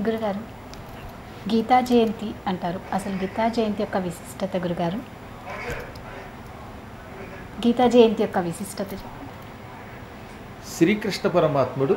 గురుగారు గీతా జయంతి అంటారు అసలు గీతా జయంతి యొక్క విశిష్టత గురుగారు గీతా జయంతి యొక్క విశిష్టత చెప్పండి. శ్రీకృష్ణ పరమాత్ముడు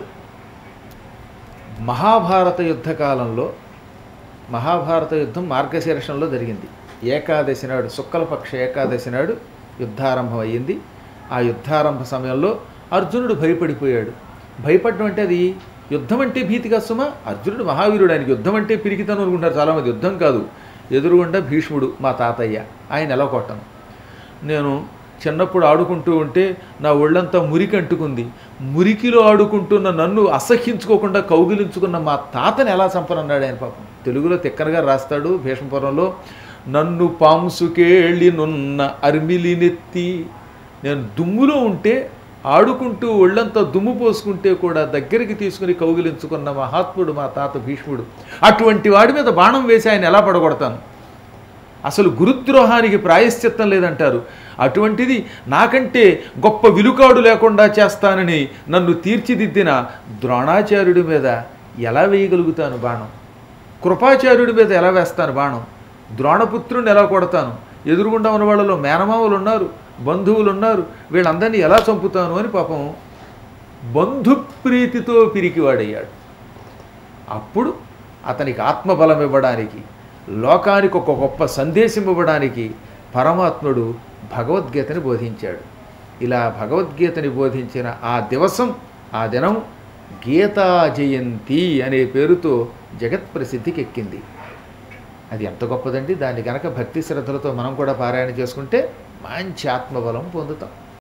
మహాభారత యుద్ధ కాలంలో మహాభారత యుద్ధం మార్గశీర్షంలో జరిగింది ఏకాదశి నాడు శుక్లపక్ష ఏకాదశి నాడు యుద్ధారంభం అయ్యింది ఆ యుద్ధారంభ సమయంలో అర్జునుడు భయపడిపోయాడు భయపడడం అంటే అది యుద్ధం అంటే భీతిగా సుమా అర్జునుడు మహావీరుడు ఆయనకి యుద్ధం అంటే పిరికితనం అనుకుంటారు చాలామంది యుద్ధం కాదు ఎదురుగుండా భీష్ముడు మా తాతయ్య ఆయన ఎలా కొట్టను నేను చిన్నప్పుడు ఆడుకుంటూ ఉంటే నా ఒళ్ళంతా మురికి అంటుకుంది మురికిలో ఆడుకుంటున్న నన్ను అసహ్యించుకోకుండా కౌగిలించుకున్న మా తాతని ఎలా చంపనన్నాడు ఆయన పాపం తెలుగులో తిక్కనగా రాస్తాడు భీష్మపురంలో నన్ను పాంసుకేళ్ళి నున్న అర్మిలినెత్తి నేను దుమ్ములో ఉంటే ఆడుకుంటూ ఒళ్ళంతా దుమ్ము పోసుకుంటే కూడా దగ్గరికి తీసుకుని కౌగిలించుకున్న మహాత్ముడు మా తాత భీష్ముడు అటువంటి వాడి మీద బాణం వేసి ఆయన ఎలా పడగొడతాను అసలు గురుద్రోహానికి ప్రాయశ్చిత్తం లేదంటారు అటువంటిది నాకంటే గొప్ప విలుకాడు లేకుండా చేస్తానని నన్ను తీర్చిదిద్దిన ద్రోణాచార్యుడి మీద ఎలా వేయగలుగుతాను బాణం కృపాచార్యుడి మీద ఎలా వేస్తాను బాణం ద్రోణపుత్రుడిని ఎలా కొడతాను ఎదురుగుండా ఉన్న వాళ్ళలో మేనమావులు ఉన్నారు బంధువులు ఉన్నారు వీళ్ళందరినీ ఎలా చంపుతాను అని పాపం బంధుప్రీతితో పిరికివాడయ్యాడు అప్పుడు అతనికి ఆత్మబలం ఇవ్వడానికి లోకానికి ఒక గొప్ప సందేశం ఇవ్వడానికి పరమాత్ముడు భగవద్గీతని బోధించాడు ఇలా భగవద్గీతని బోధించిన ఆ దివసం ఆ దినం గీతా జయంతి అనే పేరుతో జగత్ ప్రసిద్ధికి ఎక్కింది అది ఎంత గొప్పదండి దాన్ని గనక భక్తి శ్రద్ధలతో మనం కూడా పారాయణ చేసుకుంటే మంచి ఆత్మబలం పొందుతాం